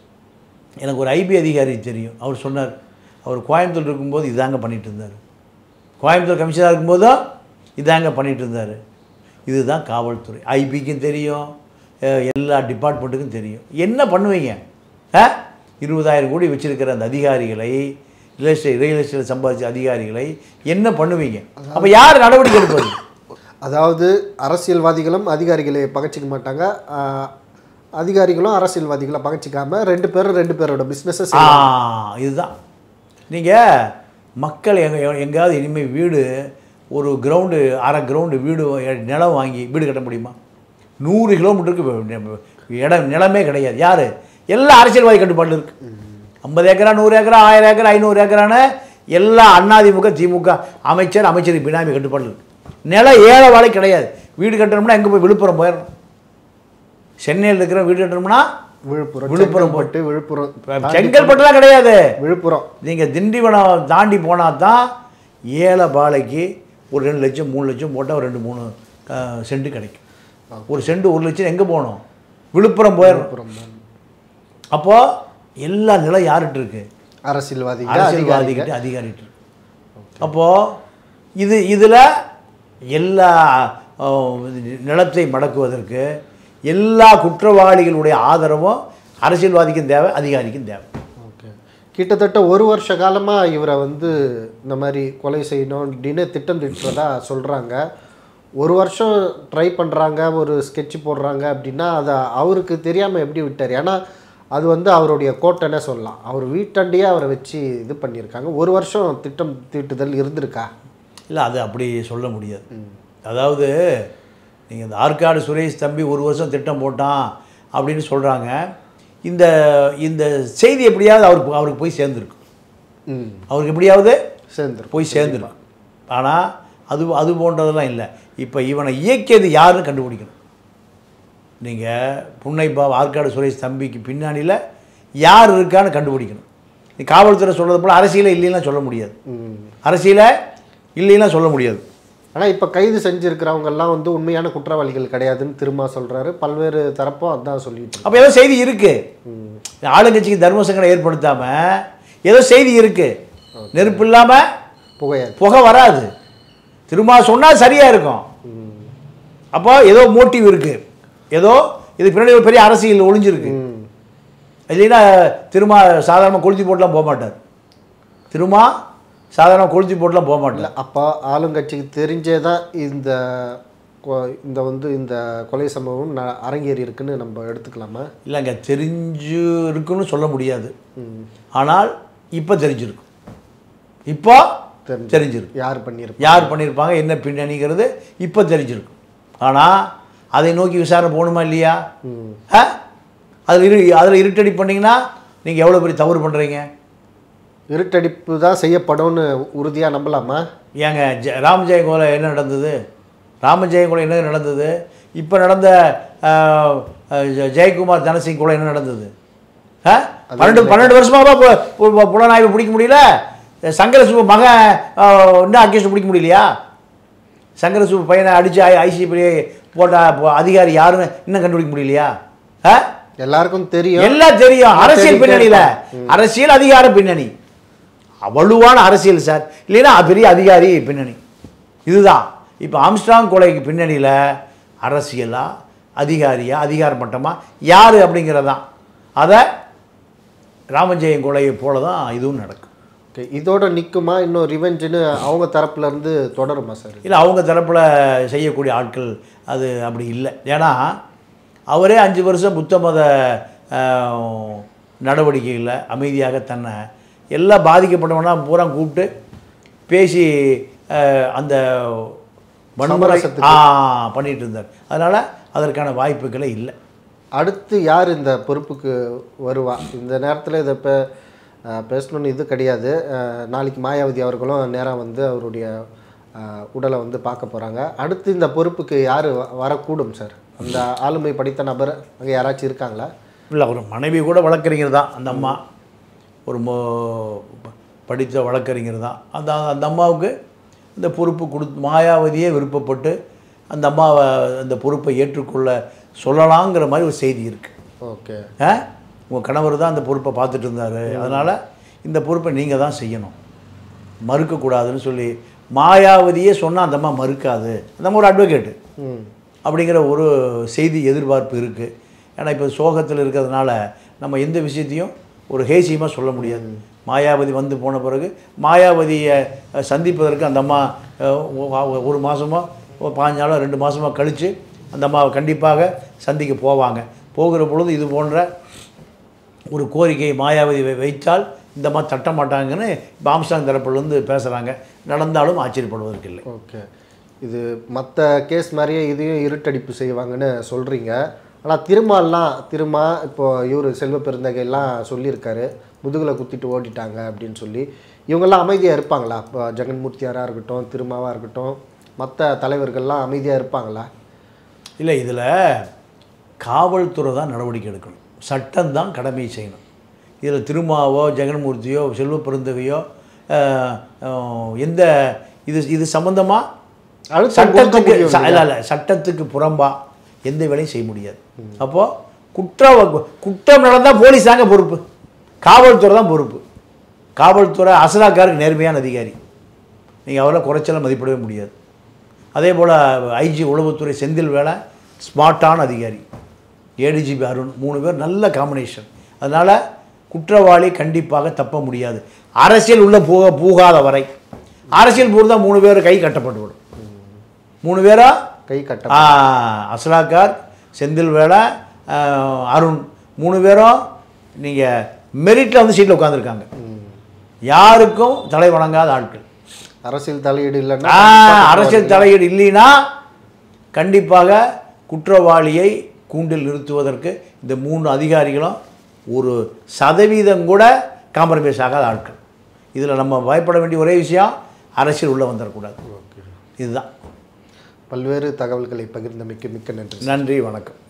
எனக்கு ஒரு ஐபி அதிகாரி தெரியும் அவர் சொன்னார் அவர் கோயம்புத்தூர் இருக்கும்போது இதாங்க பண்ணிட்டு இருந்தார் கோயம்புத்தூர் கமிஷனராக இருக்கும்போதும் இதாங்க பண்ணிட்டு இருந்தார் இதுதான் காவல்துறை ஐபிக்கும் தெரியும் அஹ் எல்லா டிபார்ட்மெண்ட்டுக்கும் தெரியும் என்ன பண்ணுவீங்க ஆ இருபதாயிரம் கோடி வச்சிருக்கிற அந்த அதிகாரிகளை ரியல் எஸ்டேட் ரியல் எஸ்டேட் சம்பாதிச்ச அதிகாரிகளை என்ன பண்ணுவீங்க அப்போ யார் நடவடிக்கை எடுப்பது அதாவது அரசியல்வாதிகளும் அதிகாரிகளை பகைச்சிக்க மாட்டாங்க ஆஹ், அதிகாரிகளும் அரசியல்வாதிகளை பகைச்சிக்காம ரெண்டு பேரும் ரெண்டு பேரோட பிஸ்னஸை ஆ இதுதான் நீங்கள் மக்கள் எங்க எங்கேயாவது இனிமேல் வீடு ஒரு கிரவுண்டு அரை கிரவுண்டு வீடு நிலம் வாங்கி வீடு கட்ட முடியுமா நூறு கிலோமீட்டருக்கு இடம் நிலமே கிடையாது யார் எல்லா அரசியல்வாதி கட்டுப்பாட்டில் இருக்கு ஐம்பது ஏக்கரா நூறு ஏக்கரா ஆயிரம் ஏக்கரா ஐநூறு ஏக்கரான எல்லா அதிமுக திமுக அமைச்சர் அமைச்சர் பினாமி கட்டுப்பாட்டில் இருக்கு நிலம் ஏழை வாழை கிடையாது வீடு கட்டணும்னா எங்கே போய் விழுப்புரம் போயிடணும் சென்னையில் இருக்கிற வீடு கட்டணும்னா விழுப்புரம் விழுப்புரம் போட்டு விழுப்புரம் தாண்டி செங்கல்பட்டுலாம் கிடையாது விழுப்புரம் நீங்கள் திண்டிவனம் தாண்டி போனால் தான் ஏழை பாலைக்கு ஒரு ரெண்டு லட்சம் மூணு லட்சம் போட்டால் ஒரு ரெண்டு மூணு அஹ், சென்ட் கிடைக்கும் ஒரு சென்ட் ஒரு லட்சம் எங்கே போகணும் விழுப்புரம் போயிடும் விழுப்புரம் தான். அப்போது எல்லா நிலம் யார்கிட்ட இருக்கு அரசியல்வாதிகள் அதிகாரிகள் அரசியல்வாதிகிட்ட அதிகாரிட்டு இருக்கு அப்போது இது இதில் எல்லா அஹ், நிலத்தை மடக்குவதற்கு எல்லா குற்றவாளிகளுடைய ஆதரவும் அரசியல்வாதிக்கும் தேவை அதிகாரிக்கும் தேவை ஓகே கிட்டத்தட்ட ஒரு வருஷ காலமாக இவரை வந்து இந்த மாதிரி கொலை செய்யணும் அப்படின்னு திட்டம் திட்டுறதா சொல்கிறாங்க ஒரு வருஷம் ட்ரை பண்ணுறாங்க ஒரு sketch போடுறாங்க அப்படின்னா அதை அவருக்கு தெரியாமல் எப்படி விட்டார் ஏன்னா அது வந்து அவருடைய கோட்டைன்னே சொல்லலாம் அவர் வீட்டாண்டியே அவரை வச்சு இது பண்ணியிருக்காங்க ஒரு வருஷம் திட்டம் தீட்டுதல் இருந்திருக்கா இல்லை அது அப்படி சொல்ல முடியாது அதாவது நீங்கள் இந்த ஆற்காடு சுரேஷ் தம்பி ஒரு வருஷம் திட்டம் போட்டான் அப்படின்னு சொல்கிறாங்க இந்த இந்த செய்தி எப்படியாவது அவருக்கு அவருக்கு போய் சேர்ந்துருக்கு ம் அவருக்கு எப்படியாவது சேர்ந்துரும் போய் சேர்ந்துடும் ஆனால் அது அது போன்றதெல்லாம் இல்லை இப்போ இவனை இயக்கியது யாருன்னு கண்டுபிடிக்கணும் நீங்கள் புன்னைப்பா ஆற்காடு சுரேஷ் தம்பிக்கு பின்னாடியில் யார் இருக்கான்னு கண்டுபிடிக்கணும் நீ காவல்துறை சொல்கிறது போல் அரசியலே இல்லைன்னா சொல்ல முடியாது ம் அரசியல இல்லைன்னா சொல்ல முடியாது ஆனால் இப்போ கைது செஞ்சுருக்கிறவங்கெல்லாம் வந்து உண்மையான குற்றவாளிகள் கிடையாதுன்னு திரும்ப சொல்கிறாரு பல்வேறு தரப்பும் அதான் சொல்லிட்டு இருக்கு. அப்போ ஏதோ செய்தி இருக்கு ம் ஆளுங்கட்சிக்கு தர்ம சங்கடம் ஏற்படுத்தாம ஏதோ செய்தி இருக்கு நெருப்பு இல்லாமல் புகையாது புகை வராது திரும்ப சொன்னால் சரியா இருக்கும் ம் அப்போ ஏதோ மோட்டிவ் இருக்கு ஏதோ இது பின்னாடி ஒரு பெரிய அரசியல் ஒளிஞ்சிருக்கு ம் இல்லைன்னா திரும்ப சாதாரணமாக கொளுத்தி போட்டுலாம் போக மாட்டார் திரும்ப சாதாரண கொளுத்தி போட்டுலாம் போக மாட்டார் இல்லை அப்போ ஆளுங்கட்சிக்கு தெரிஞ்சே தான் இந்த கொ- இந்த வந்து இந்த கொலை சம்பவம் ந அரங்கேறி இருக்குன்னு நம்ம எடுத்துக்கலாமா இல்லைங்க தெரிஞ்சு இருக்குன்னு சொல்ல முடியாது ம் ஆனால் இப்போ தெரிஞ்சிருக்கும் இப்போ தெரிஞ்சு. தெரிஞ்சிருக்கு யார் பண்ணியிருப்பா யார் பண்ணியிருப்பாங்க என்ன பின்னணிங்கிறது இப்போ தெரிஞ்சிருக்கும் ஆனால் அதை நோக்கி விசாரணை போகணுமா இல்லையா ஆ அதில் இரு அதில் இருட்டடி பண்ணிங்கன்னா நீங்கள் எவ்வளோ பெரிய தவறு பண்ணுறீங்க இருட்டடிப்பு தான் செய்யப்படும்னு உறுதியாக நம்பலாமா ஏங்க ஜ ராமஜெயம் கொலை என்ன நடந்தது ராமஜெயம் கொலை என்ன நடந்தது இப்போ நடந்த ஆ, ஆ, ஜெ- ஜெயக்குமார் தனசிங் கொலை என்ன நடந்தது ஆ பன்னெண்டு பன்னெண்டு வருஷமாக பு- பு- பு- புலனாய்வு பிடிக்க முடியல சங்கரசு மகன் ஆ, இன்னும் அக்கேஷன் பிடிக்க முடியலையா சங்கரசு பையனை அடித்து ஐசிபி போட்ட ப- அதிகாரி யாருன்னு இன்னும் கண்டுபிடிக்க முடியலையா ஆ எல்லாருக்கும் தெரியும் எல்லாம் தெரியும் அரசியல் தெரியும், பின்னணியில அரசியல் அதிகார பின்னணி வலுவான அரசியல் சார் இல்லைன்னா பெரிய அதிகாரி பின்னணி இதுதான் இப்போ ஆம்ஸ்ட்ராங் கொலைக்கு பின்னணியில் அரசியலா அதிகாரியா அதிகார மட்டமா யார் அப்படிங்கிறதான் அதை ராமஜெயம் கொலையை போல தான் இதுவும் நடக்கும் ஓகே இதோட நிற்குமா இன்னும் ரிவெஞ்சுன்னு அவங்க தரப்புல இருந்து தொடருமா சார் இல்லை அவங்க தரப்பில் செய்யக்கூடிய ஆட்கள் அது அப்படி இல்லை ஏன்னா அவரே அஞ்சு வருஷம் புத்த மத ஆஹ், நடவடிக்கைகளில் அமைதியாக தன்னை எல்லாம் பாதிக்கப்பட்டவனா பூரா கூப்பிட்டு பேசி ஆஹ், அந்த வன்முறை ஆ பண்ணிட்டு இருந்தார் அதனால் அதற்கான வாய்ப்புகளே இல்லை அடுத்து யார் இந்த பொறுப்புக்கு வருவா இந்த நேரத்தில் இதை இப்போ பேசணும்னு இது கிடையாது அஹ், நாளைக்கு மாயாவதி அவர்களும் நேராக வந்து அவருடைய அஹ், உடலை வந்து பார்க்க போகிறாங்க அடுத்து இந்த பொறுப்புக்கு யார் வரக்கூடும் சார் அந்த ஆளுமை படித்த நபர் அங்கே யாராச்சும் இருக்காங்களா இல்லை ஒரு மனைவி கூட வழக்கறிஞர் தான் அந்த அம்மா ஒரு மோ படித்த வழக்கறிஞர் தான் அந்த அந்த அம்மாவுக்கு இந்த பொறுப்பு கொடுத்து மாயாவதியே விருப்பப்பட்டு அந்த அம்மாவை அந்த பொறுப்பை ஏற்றுக்கொள்ள சொல்லலாங்கிற மாதிரி ஒரு செய்தி இருக்குது ஓகே ஆ உங்கள் கணவர் தான் அந்த பொறுப்பை பார்த்துட்டு இருந்தார் அதனால் இந்த பொறுப்பை நீங்கள் தான் செய்யணும் மறுக்கக்கூடாதுன்னு சொல்லி மாயாவதியே சொன்னால் அந்த அம்மா மறுக்காது அந்த அம்மா ஒரு அட்வொகேட்டு ம் அப்படிங்கிற ஒரு செய்தி எதிர்பார்ப்பு இருக்குது ஏன்னா இப்போ சோகத்தில் இருக்கிறதுனால நம்ம எந்த விஷயத்தையும் ஒரு ஹேசியமாக சொல்ல முடியாது மாயாவதி வந்து போன பிறகு மாயாவதியை அஹ், சந்திப்பதற்கு அந்த அம்மா அஹ், ஒ- ஒரு மாதமோ பாஞ்சு நாளோ ரெண்டு மாதமோ கழித்து அந்த அம்மாவை கண்டிப்பாக சந்திக்க போவாங்க போகிற பொழுது இது போன்ற ஒரு கோரிக்கையை மாயாவதி வை- வைத்தால் இந்த மாதிரி தட்ட மாட்டாங்கன்னு இப்போ ஆம்ஸ்டாங் தரப்புலேருந்து பேசுகிறாங்க நடந்தாலும் ஆச்சரியப்படுவதற்கு இல்லை ஓகே இது மற்ற கேஸ் மாதிரியே இதையும் இருட்டடிப்பு செய்வாங்கன்னு சொல்கிறீங்க ஆனால் திருமால்லாம் திருமா இப்போ இவர் செல்வ பெருந்தகைலாம் சொல்லியிருக்காரு முதுகில் குத்திட்டு ஓடிட்டாங்க அப்படின்னு சொல்லி இவங்கெல்லாம் அமைதியாக இருப்பாங்களா இப்போ ஜெகன்மூர்த்தியாராக இருக்கட்டும் திருமாவாக இருக்கட்டும் மற்ற தலைவர்கள்லாம் அமைதியாக இருப்பாங்களா இல்லை இதில் காவல்துறை தான் நடவடிக்கை எடுக்கணும் சட்டம் தான் கடமையை செய்யணும் இதில் திருமாவோ ஜெகன்மூர்த்தியோ செல்வ பெருந்தகையோ அஹ், அஹ், எந்த இது இது சம்மந்தமாக அழுத்தம் சட்டத்துக்கு கொடுக்க முடியும் ச- இல்ல, இல்ல, சட்டத்துக்கு புறம்பா எந்த வேலையும் செய்ய முடியாது அப்போது குற்ற குற்றம் நடந்தால் போலீஸ் தாங்க பொறுப்பு காவல்துறை தான் பொறுப்பு காவல்துறை அசலாக்காருக்கு நேர்மையான அதிகாரி நீங்கள் அவரை குறைச்சலாம் மதிப்பிடவே முடியாது அதே போல் ஐஜி உளவுத்துறை செந்தில் வேலை ஸ்மார்ட்டான அதிகாரி ஏடிஜிபி அருண் மூணு பேர் நல்ல காம்பினேஷன் அதனால் குற்றவாளி கண்டிப்பாக தப்ப முடியாது அரசியல் உள்ள போக போகாத வரை அரசியல் பூர்ந்தா மூணு பேர் கை கட்டப்பட்டு விடும் மூணு பேரா கை கட்ட ஆ, அஸ்லாக்கார் செந்தில் வேலை ஆ, அருண் மூணு பேரும் நீங்கள் மெரிட்டில் வந்து சீட்டில் உட்காந்துருக்காங்க யாருக்கும் தலை வணங்காத ஆட்கள் அரசியல் தலையீடு இல்லைன்னா ஆ, அரசியல் தலையீடு இல்லைன்னா கண்டிப்பாக குற்றவாளியை கூண்டில் நிறுத்துவதற்கு இந்த மூணு அதிகாரிகளும் ஒரு சதவீதம் கூட காம்ப்ரமைஸ் ஆகாத ஆட்கள் இதில் நம்ம பயப்பட வேண்டிய ஒரே விஷயம் அரசியல் உள்ளே வந்துடக்கூடாது இதுதான் பல்வேறு தகவல்களை பகிர்ந்தமைக்கு மிக்க நன்றி நன்றி வணக்கம்